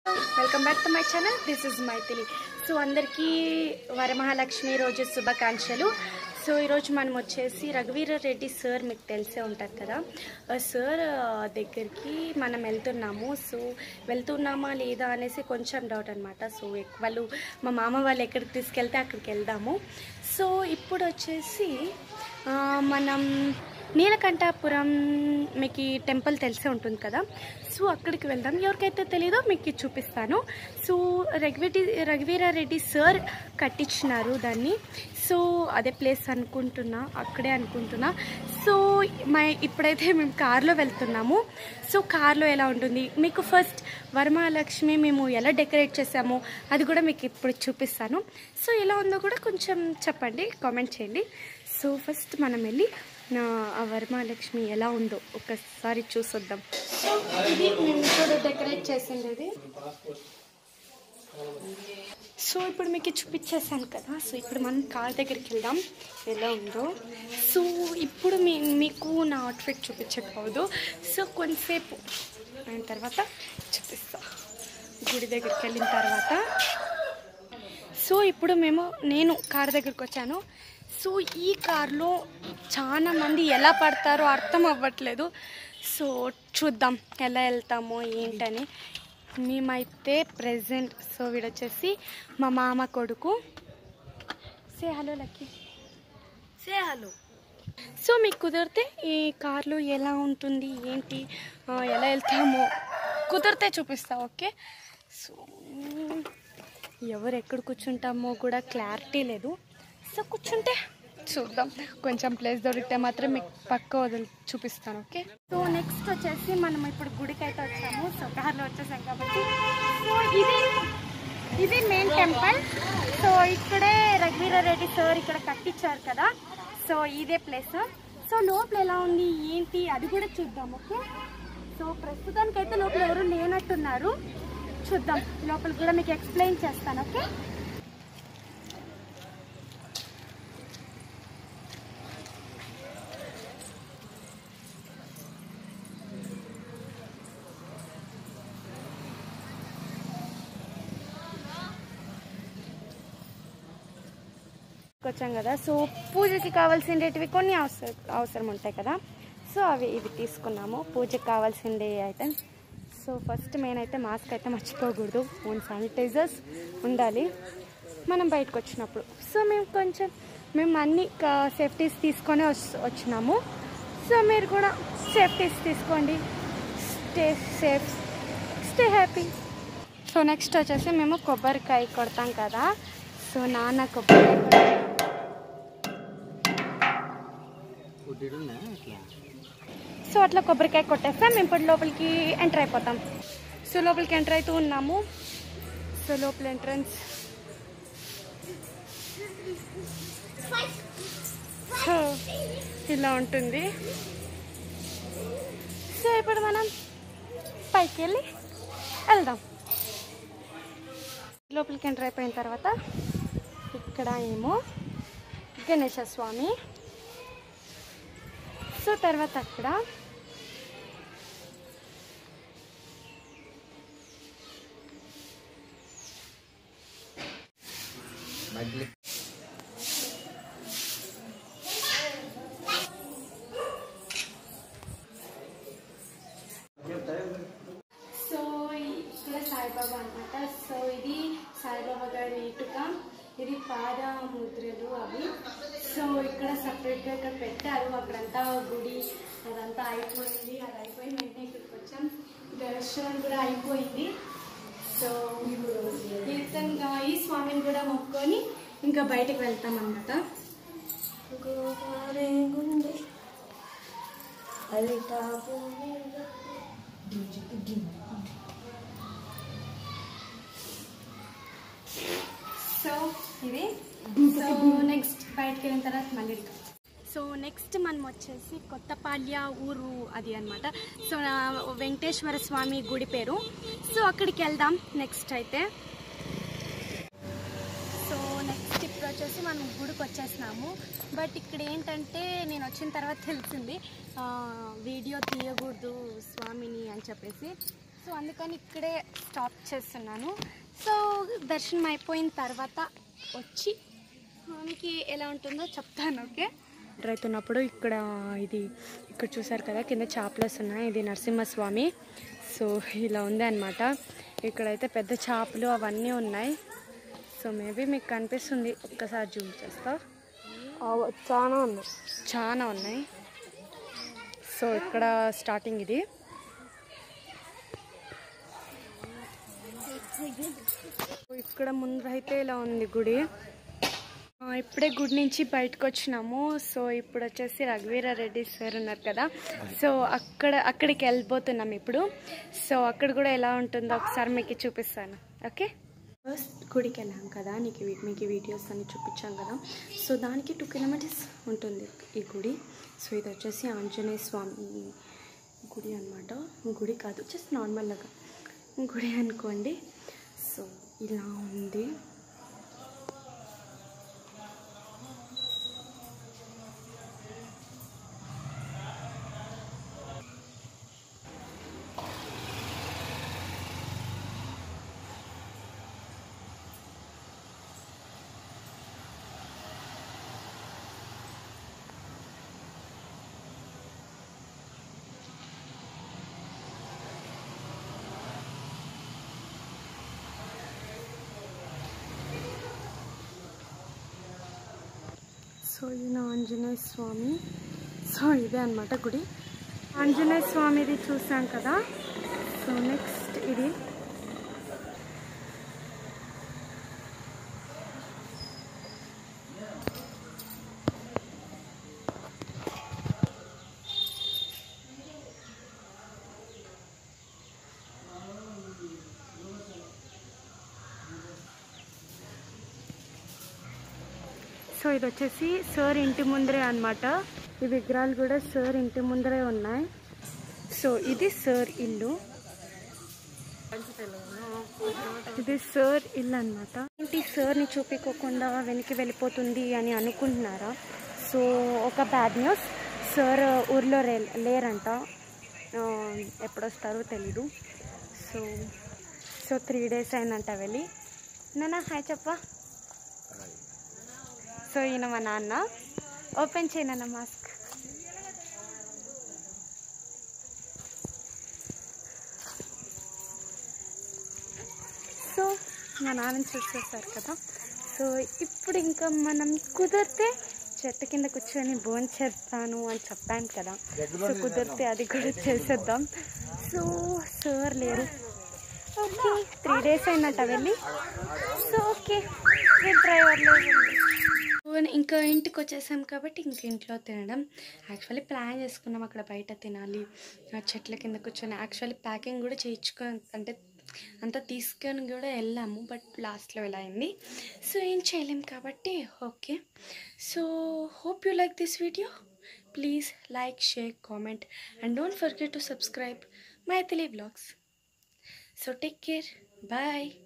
Welcome back to my channel this is Maithili so అందరికీ వరమహాలక్ష్మి రోజు శుభాకాంక్షలు సో ఈరోజు మనం వచ్చేసి రఘువీర రెడ్డి సార్ మీకు తెలిసే ఉంటుంది కదా ఆ సార్ ఆ, దగ్గరికి మనం వెళ్తున్నాము సో వెళ్తున్నామా లేదా అనేసి కొంచెం డౌట్ అనమాట సో ఎక్- వాళ్ళు మా మామ వాళ్ళు ఎక్కడికి తీసుకెళ్తే అక్కడికి వెళ్దాము సో ఇప్పుడు వచ్చేసి ఆ, మనం నీలకంఠాపురం మీకు ఈ టెంపుల్ తెలిసే ఉంటుంది కదా సో అక్కడికి వెళ్దాం ఎవరికైతే తెలీదో మీకు ఇది చూపిస్తాను సో రఘువీటి రఘువీరారెడ్డి సార్ కట్టించినారు దాన్ని సో అదే ప్లేస్ అనుకుంటున్నా అక్కడే అనుకుంటున్నా సో మా ఇప్పుడైతే మేము కార్లో వెళ్తున్నాము సో కార్లో ఎలా ఉంటుంది మీకు ఫస్ట్ వరమహాలక్ష్మి మేము ఎలా డెకరేట్ చేసామో అది కూడా మీకు ఇప్పుడు చూపిస్తాను సో ఎలా ఉందో కూడా కొంచెం చెప్పండి కామెంట్ చేయండి సో ఫస్ట్ మనం వెళ్ళి నా ఆ వరమహాలక్ష్మి ఎలా ఉందో ఒకసారి చూసొద్దాం సో ఇది మేము ఇప్పుడు డెకరేట్ చేసిండేది సో ఇప్పుడు మీకు ఇది చూపించేసాను కదా సో ఇప్పుడు మనం కార్ దగ్గరికి వెళ్దాం ఎలా ఉందో సో ఇప్పుడు మీ మీకు నా అవుట్ఫిట్ చూపించకపోదు సో కొంతసేపు అయిన తర్వాత చూపిస్తా గుడి దగ్గరికి వెళ్ళిన తర్వాత సో ఇప్పుడు మేము నేను కార్ దగ్గరికి వచ్చాను సో ఈ కార్లో చాలా మంది ఎలా పడతారో అర్థం అవ్వట్లేదు సో చూద్దాం ఎలా వెళ్తామో ఏంటని మేమైతే ప్రెసెంట్ సో వీడొచ్చేసి మా మామ కొడుకు say hello Lucky say hello so మీకు కుదిరితే ఈ కార్లో ఎలా ఉంటుంది ఏంటి ఆ, ఎలా వెళ్తామో కుదిరితే చూపిస్తా ఓకే సో ఎవరు ఎక్కడ కూర్చుంటామో కూడా క్లారిటీ లేదు సో కూర్చుంటే చూద్దాం కొంచెం ప్లేస్ దొరికితే మాత్రం మీకు పక్క వదిలి చూపిస్తాను ఓకే సో నెక్స్ట్ వచ్చేసి మనం ఇప్పుడు గుడికి అయితే వచ్చాము సో కార్లో వచ్చేసాం కాబట్టి సో ఇది ఇది మెయిన్ టెంపుల్ సో ఇక్కడే రఘువీరారెడ్డి సార్ ఇక్కడ కట్టించారు కదా సో ఇదే ప్లేస్ సో లోపల ఎలా ఉంది ఏంటి అది కూడా చూద్దాం ఓకే సో ప్రస్తుతానికైతే లోపల ఎవరు లేనట్టున్నారు చూద్దాం లోపల కూడా మీకు ఎక్స్ప్లెయిన్ చేస్తాను ఓకే వచ్చాం కదా సో పూజకి కావాల్సినవి కొన్ని అవసరం అవసరం ఉంటాయి కదా సో అవి ఇవి తీసుకున్నాము పూజకి కావాల్సిండే ఐటమ్స్ సో ఫస్ట్ మెయిన్ అయితే మాస్క్ అయితే మర్చిపోకూడదు ఓన్ శానిటైజర్స్ ఉండాలి మనం బయటకు వచ్చినప్పుడు సో మేము కొంచెం మేము అన్ని సేఫ్టీస్ తీసుకొని వస్- వచ్చినాము సో మీరు కూడా సేఫ్టీస్ తీసుకోండి stay safe stay happy so next వచ్చేసి మేము కొబ్బరికాయ కొడతాం కదా సో నాన్న కొబ్బరికాయ కొడతాం. సో అట్లా కొబ్బరికాయ కొట్టేస్తాం మేము ఇప్పుడు లోపలికి ఎంటర్ అయిపోతాం సో లోపలికి ఎంటర్ అవుతూ ఉన్నాము సో లోపల ఎంట్రన్స్ సో ఇలా ఉంటుంది సో ఇప్పుడు మనం పైకి వెళ్ళి వెళ్దాం లోపలికి ఎంటర్ అయిపోయిన తర్వాత ఇక్కడ ఏమో గణేశ స్వామి సో తర్వాత అక్కడ సో ఇక్కడ సాయిబాబా అనమాట సో ఇది సాయిబాబా గారి ఇటుక ఇది పాద ముద్రలు అవి సో ఇక్కడ సపరేట్గా ఇక్కడ పెట్టారు అక్కడంతా గుడి అదంతా అయిపోయింది అది అయిపోయి వెంటనే ఇక్కడికి వచ్చాం దర్శనం కూడా అయిపోయింది సో కీర్తనగా ఈ స్వామిని కూడా మొక్కుకొని ఇంకా బయటకు వెళ్తాం అన్నమాట గోదావరి గుండె అలిటా సో ఇది సో నెక్స్ట్ బయటకు వెళ్ళిన తర్వాత మళ్ళీ వెళ్తాం. సో నెక్స్ట్ మనం వచ్చేసి కొత్తపాల్య ఊరు అది అన్నమాట సో నా వెంకటేశ్వర స్వామి గుడి పేరు సో అక్కడికి వెళ్దాం నెక్స్ట్ అయితే సో నెక్స్ట్ ఇప్పుడు వచ్చేసి మనం గుడికి వచ్చేసినాము బట్ ఇక్కడ ఏంటంటే నేను వచ్చిన తర్వాత తెలిసింది ఆ, వీడియో తీయకూడదు స్వామిని అని చెప్పేసి సో అందుకని ఇక్కడే స్టాప్ చేస్తున్నాను సో దర్శనం అయిపోయిన తర్వాత వచ్చి మీకు ఎలా ఉంటుందో చెప్తాను ఓకే ఎంటర్ అవుతున్నప్పుడు ఇక్కడ ఇది ఇక్కడ చూసారు కదా కింద చేపలస్ ఉన్నాయి ఇది నరసింహస్వామి సో ఇలా ఉంది అనమాట ఇక్కడైతే పెద్ద చేపలు అవన్నీ ఉన్నాయి సో మేబీ మీకు కనిపిస్తుంది ఒక్కసారి జూమ్ చేస్తా చాలా ఉన్నాయి చాలా ఉన్నాయి సో ఇక్కడ స్టార్టింగ్ ఇది ఇక్కడ ముందు అయితే ఇలా ఉంది గుడి ఆ, ఇప్పుడే గుడి నుంచి బయటకు వచ్చినాము సో ఇప్పుడు వచ్చేసి రఘువీర రెడ్డి సార్ ఉన్నారు కదా సో అక్కడ అక్కడికి వెళ్ళిపోతున్నాం ఇప్పుడు సో అక్కడ కూడా ఎలా ఉంటుందో ఒకసారి మీకు చూపిస్తాను ఓకే ఫస్ట్ గుడికి వెళ్ళాం కదా నీకు వీ- మీకు ఈ వీడియోస్ అన్ని చూపించాం కదా సో దానికి టూ కిలోమీటర్స్ ఉంటుంది ఈ గుడి సో ఇది వచ్చేసి ఆంజనేయ స్వామి గుడి అనమాట గుడి కాదు జస్ట్ నార్మల్గా గుడి అనుకోండి సో ఇలా ఉంది సో ఈయన ఆంజనేయ స్వామి సో ఇదే అనమాట గుడి ఆంజనేయ స్వామిది చూసాం కదా సో నెక్స్ట్ ఇది సో ఇది వచ్చేసి సార్ ఇంటి ముందరే అన్నమాట ఈ విగ్రహాలు కూడా సార్ ఇంటి ముందరే ఉన్నాయి సో ఇది సార్ ఇల్లు ఇది సార్ ఇల్లు అనమాట ఏంటి సార్ని చూపించకుండా వెనక్కి వెళ్ళిపోతుంది అని అనుకుంటున్నారా సో ఒక బ్యాడ్ న్యూస్ సార్ ఊర్లో రే లేరంట ఆ, ఎప్పుడొస్తారో తెలీదు సో సో త్రీ డేస్ అయిందంట వెళ్ళి నాన్న హాయ్ చెప్పా సో ఈయన మా నాన్న ఓపెన్ చేయనన్న మాస్క్ సో మా నాన్న చూసేసారు కదా సో ఇప్పుడు ఇంకా మనం కుదిరితే చెట్టు కింద కూర్చొని భోజనం చేస్తాను అని చెప్పాను కదా సో కుదిరితే అది కూడా చేసేద్దాం సో సార్ లేరు ఓకే త్రీ డేస్ అయినట్ట వెళ్ళి సో ఓకే డ్రైవర్లో ఇంకా ఇంటికి వచ్చేసాం కాబట్టి ఇంక ఇంట్లో తినడం యాక్చువల్లీ ప్లాన్ చేసుకున్నాం అక్కడ బయట తినాలి ఆ చెట్ల కింద కూర్చొని యాక్చువల్లీ ప్యాకింగ్ కూడా చేయించుకొని అంటే అంతా తీసుకొని కూడా వెళ్ళాము బట్ లాస్ట్లో ఇలా అయింది సో ఏం చేయలేం కాబట్టి okay so hope you like this video please like share comment and don't forget to subscribe my తెలియ blogs So take care. Bye.